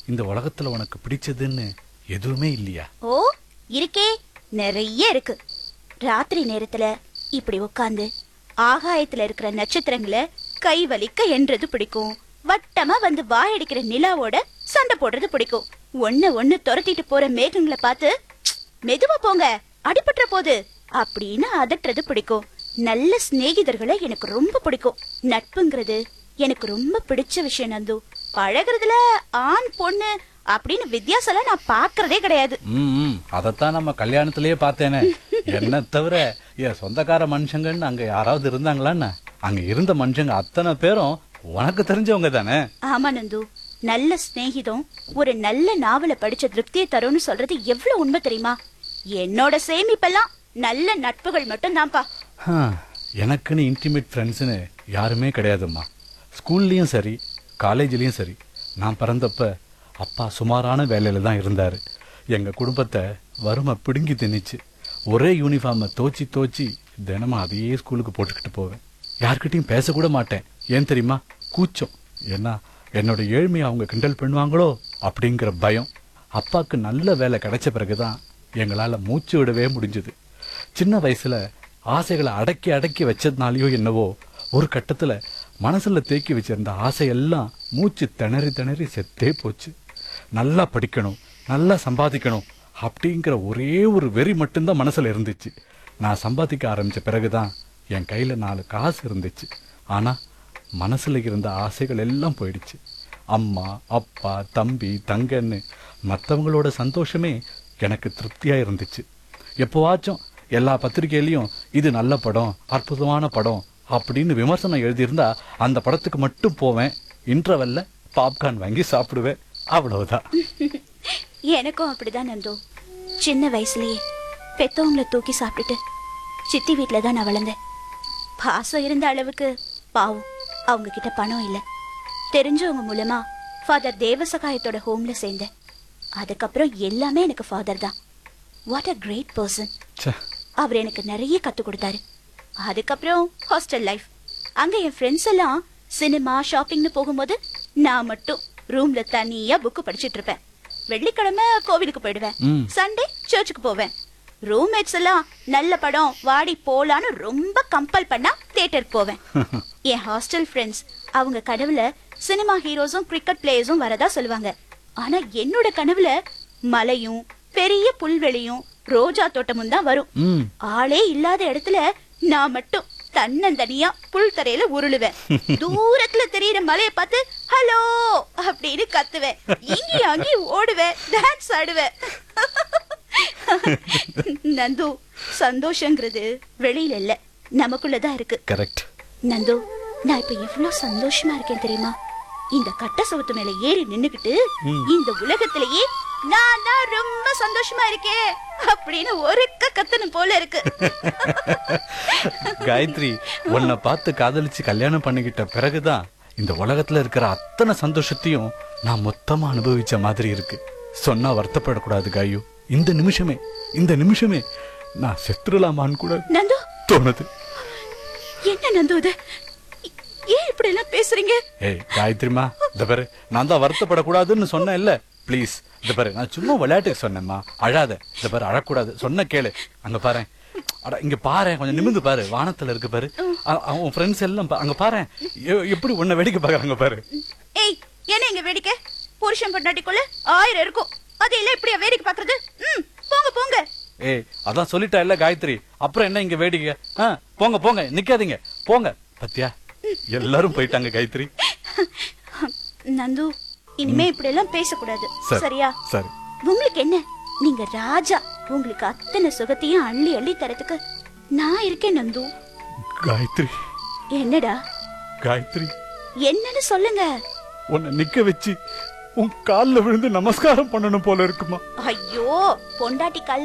இந்த உலகத்துல உனக்கு பிடிச்சதுன்னு எதுவுமே இல்லையா ஓ இருக்கே நிறைய இருக்கு ராத்திரி நேரத்துல இப்படி உட்காந்து ஆகாயத்துல இருக்கிற நட்சத்திரங்களை கை வலிக்க என்றது பிடிக்கும் வட்டமா வந்து வாயடிக்கிற நிலாவோட சண்டை போடுறது பிடிக்கும் ஒண்ணு ஒண்ணு துரத்திட்டு போற மேகங்களை பார்த்து "ப்ச், மெதுவா போங்க அடிபட்டுற போது அப்படின்னு அதட்டுறது பிடிக்கும் நல்ல சிநேகிதர்களை எனக்கு ரொம்ப பிடிக்கும் நட்புங்கிறது எனக்கு ரொம்ப பிடிச்ச விஷயம் நந்து பழகுறதுல ஆண் பொண்ணு அப்படின்னு வித்தியாசம்லாம் நான் பாக்குறதே கிடையாது ம் ம், அதைத்தான் நம்ம கல்யாணத்திலேயே பார்த்தேனே என்ன தவிர என் சொந்தக்கார மனுஷங்கன்னு அங்க யாராவது இருந்தாங்களான்னு அங்க இருந்த மனுஷங்க அத்தனை பேரும் உனக்கு தெரிஞ்சவங்க தானே ஆமா நந்து நல்ல சிநேகிதம் ஒரு நல்ல நாவலை படிச்ச திருப்தியை தரும்னு சொல்றது எவ்வளவு உண்மை தெரியுமா என்னோட சேமிப்பெல்லாம் நல்ல நட்புகள் மட்டும் தான்ப்பா ஹம், எனக்குன்னு இன்டிமேட் ஃப்ரெண்ட்ஸ்னு யாருமே கிடையாதும்மா ஸ்கூல்லையும் சரி காலேஜ்லேயும் சரி நான் பிறந்தப்ப அப்பா சுமாரான வேலையில தான் இருந்தார் எங்கள் குடும்பத்தை வறுமை பிடுங்கி திணிச்சு ஒரே யூனிஃபார்மை தோச்சி தோச்சி தினமும் அதையே ஸ்கூலுக்கு போட்டுக்கிட்டு போவேன் யார்கிட்டயும் பேசக்கூட மாட்டேன் ஏன் தெரியுமா கூச்சம் ஏன்னா என்னோட ஏழ்மையை அவங்க கிண்டல் பண்ணுவாங்களோ அப்படிங்கிற பயம் அப்பாவுக்கு நல்ல வேலை கிடைச்ச பிறகுதான் எங்களால் மூச்சு விடவே முடிஞ்சது சின்ன வயசுல ஆசைகளை அடக்கி அடக்கி வச்சதுனாலயோ என்னவோ ஒரு கட்டத்துல மனசுல தேக்கி வச்சிருந்த ஆசையெல்லாம் மூச்சு திணறி திணறி செத்தே போச்சு நல்லா படிக்கணும் நல்லா சம்பாதிக்கணும் அப்படிங்கிற ஒரே ஒரு வெறி மட்டும்தான் மனசுல இருந்துச்சு நான் சம்பாதிக்க ஆரம்பிச்ச பிறகுதான் என் கையில நாலு காசு இருந்துச்சு ஆனா மனசுல இருந்த ஆசைகள் எல்லாம் போயிடுச்சு அம்மா அப்பா தம்பி தங்கன்னு மற்றவங்களோட சந்தோஷமே எனக்கு திருப்தியா இருந்துச்சு எப்போவாச்சும் எல்லா பத்திரிக்கையிலையும் இது நல்ல படம் அற்புதமான படம் அப்படின்னு விமர்சனம் எழுதியிருந்தா அந்த படத்துக்கு மட்டும் போவேன் இன்டர்வெல்ல பாப்கார்ன் வாங்கி சாப்பிடுவேன் அவ்வளவுதான் எனக்கும் அப்படிதான் நந்து சின்ன வயசுலயே பெத்தவங்கள தூக்கி சாப்பிட்டுட்டு சித்தி வீட்டில தான் நான் வளர்ந்தேன் பாசம் இருந்த அளவுக்கு பாவம் அவங்க கிட்ட பணம் இல்ல தெரிஞ்சவங்க மூலமா ஃபாதர் தேவசகாயத்தோட ஹோம்ல சேர்ந்தேன் அதுக்கப்புறம் எல்லாமே எனக்கு ஃபாதர் தான் வாட் அ கிரேட் பர்சன் ச்சே அவர் எனக்கு நிறைய கத்து கொடுத்தாரு அதுக்கப்புறம் ஹாஸ்டல் லைஃப் அங்க என் ஃப்ரெண்ட்ஸ் எல்லாம் சினிமா ஷாப்பிங்னு போகும்போது நான் மட்டும் ரூம்ல தனியா புக்கு படிச்சிட்டு இருப்பேன் வெள்ளிக்கிழமை கோவிலுக்கு போயிடுவேன் ம். சண்டே சர்ச்சுக்கு போவேன் ரூம்மேட்ஸ் எல்லாம் நல்ல படம் வாடி போலான்னு ரொம்ப கம்பல் பண்ணா தியேட்டருக்கு போவேன் என் ஹாஸ்டல் ஃப்ரெண்ட்ஸ் அவங்க கனவுல சினிமா ஹீரோஸும் கிரிக்கெட் பிளேயர்ஸும் வரதா சொல்லுவாங்க ஆனா என்னோட கனவுல மலையும் பெரிய புல்வெளியும் ரோஜா தோட்டமும் தான் வரும் ம் ஆளே இல்லாத இடத்துல நான் மட்டும் தன்னந்தனியா புல் தரையில உருளுவேன் தூரத்துல தெரியுற மலைய பார்த்து ஹலோ அப்படின்னு கத்துவேன் இங்கேயும் அங்கேயும் ஓடுவேன் டான்ஸ் ஆடுவேன் நந்து சந்தோஷங்கிறது வெளியில இல்ல நமக்குள்ளதான் இருக்கு கரெக்ட் நந்து நான் இப்ப எவ்வளவு சந்தோஷமா இருக்கேன் தெரியுமா இந்த கட்ட சவுத்து மேல ஏறி நின்னுகிட்டு இந்த உலகத்திலேயே நான் தான் ரொம்ப சந்தோஷமா இருக்கேன் அப்படின்னு ஒருக்க கத்தணும் போல இருக்கு காயத்ரி உன்னை பார்த்து காதலிச்சு கல்யாணம் பண்ணிக்கிட்ட பிறகுதான் இந்த உலகத்துல இருக்கிற அத்தனை சந்தோஷத்தையும் நான் மொத்தமா அனுபவிச்ச மாதிரி இருக்கு சொன்னா வருத்தப்படக்கூடாது காயு இந்த நிமிஷமே இந்த நிமிஷமே நான் செத்துடலாமான்னு கூட நந்து தோணுது என்ன நந்து இது ஏ- ஏன் இப்படி எல்லாம் பேசுறீங்க ஏய் காயத்ரிமா இந்த பாரு நான் தான் வருத்தப்படக்கூடாதுன்னு சொன்னேன் இல்ல ப்ளீஸ் இந்த பாரு நான் சும்மா விளையாட்டுக்கு சொன்னேம்மா அழாத இந்த பாரு அழக்கூடாது சொன்ன கேளு அங்க பாரு அட இங்க பாரு கொஞ்சம் நிமிந்து பாரு வானத்துல இருக்கு பாரு அ- அவன் ஃப்ரெண்ட்ஸ் எல்லாம் பா- அங்க பாரு எப்படி உன்னை வேடிக்கை பாக்குறாங்க பாரு ஏய் என்ன இங்க வேடிக்கை புருஷன் பொண்டாட்டிக்குள்ள ஆயிரம் இருக்கும் அது இல்ல இப்படியா வேடிக்கை பாக்குறது ம் போங்க போங்க ஏய் அதான் சொல்லிட்டா இல்ல காயத்ரி அப்புறம் என்ன இங்க வேடிக்கை ஆ, போங்க போங்க நிக்காதீங்க போங்க பத்தியா எல்லாரும் போயிட்டாங்க காயத்ரி நந்து இனிமே இப்படி எல்லாம் பேசக்கூடாது சரி. சரியா சரி உங்களுக்கு என்ன நீங்க ராஜா உங்களுக்கு அத்தனை சுகத்தையும் அள்ளி அள்ளி தரதுக்கு நான் இருக்கேன் நந்து காயத்ரி என்னடா காயத்ரி என்னன்னு சொல்லுங்க உன்னை நிக்க வச்சு உன் கால்ல விழுந்து நமஸ்காரம் பண்ணணும் போல இருக்குமா ஐயோ பொண்டாட்டி கல்ல